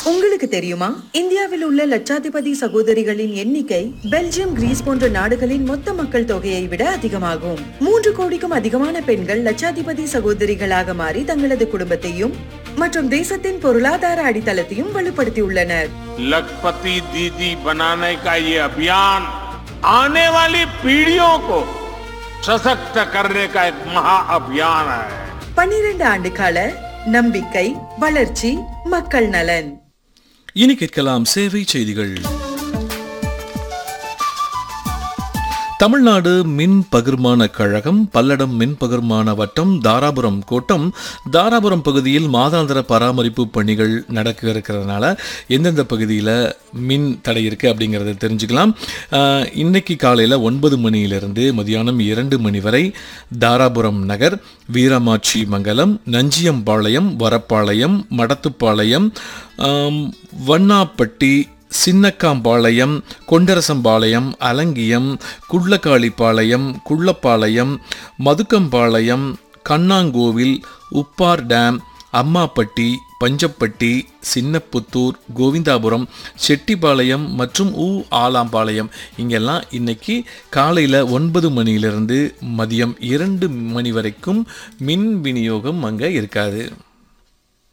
உங்களுக்கு தெரியுமா இந்தியாவில் உள்ள லட்சாதிபதி சகோதரிகளின் எண்ணிக்கை பெல்ஜியம் கிரீஸ் போன்ற நாடுகளின் மொத்த மக்கள் தொகையை விட அதிகமாகும் மூன்று கோடிக்கும் அதிகமான பெண்கள் லட்சாதிபதி சகோதரிகளாக மாறி தங்களது குடும்பத்தையும் மற்றும் தேசத்தின் பொருளாதார அடித்தளத்தையும் வலுப்படுத்தியுள்ளனர் लखपति दीदी बनाने का ये अभियान आने वाली पीढ़ियों को सशक्त करने का एक महा अभियान है பன்னிரண்டு ஆண்டு கால நம்பிக்கை வளர்ச்சி மக்கள் நலன் இனி கேட்கலாம் சேவை செய்திகள் தமிழ்நாடு மின் பகிர்மான கழகம் பல்லடம் மின் பகிர்மான வட்டம் தாராபுரம் கோட்டம் தாராபுரம் பகுதியில் மாதாந்திர பராமரிப்பு பணிகள் நடக்க இருக்கிறதுனால எந்தெந்த பகுதியில் மின் தடை இருக்குது அப்படிங்கிறத தெரிஞ்சுக்கலாம் ஆஹ், இன்னைக்கு காலையில் ஒன்பது மணியிலிருந்து மதியானம் இரண்டு மணி வரை தாராபுரம் நகர் வீரமாட்சி மங்கலம் நஞ்சியம்பாளையம் வரப்பாளையம் மடத்துப்பாளையம் ஆம், வண்ணாப்பட்டி சின்னக்காம்பாளையம் கொண்டரசம்பாளையம் அலங்கியம் குள்ளக்காளிப்பாளையம் குள்ளப்பாளையம் மதுக்கம்பாளையம் கண்ணாங்கோவில் உப்பார் டேம் அம்மாப்பட்டி பஞ்சப்பட்டி சின்னப்புத்தூர் கோவிந்தாபுரம் செட்டிப்பாளையம் மற்றும் ஊ ஆலாம்பாளையம் இங்கெல்லாம் இன்னைக்கு காலையில் ஒன்பது மணியிலிருந்து மதியம் இரண்டு மணி வரைக்கும் மின் விநியோகம் அங்கே இருக்காது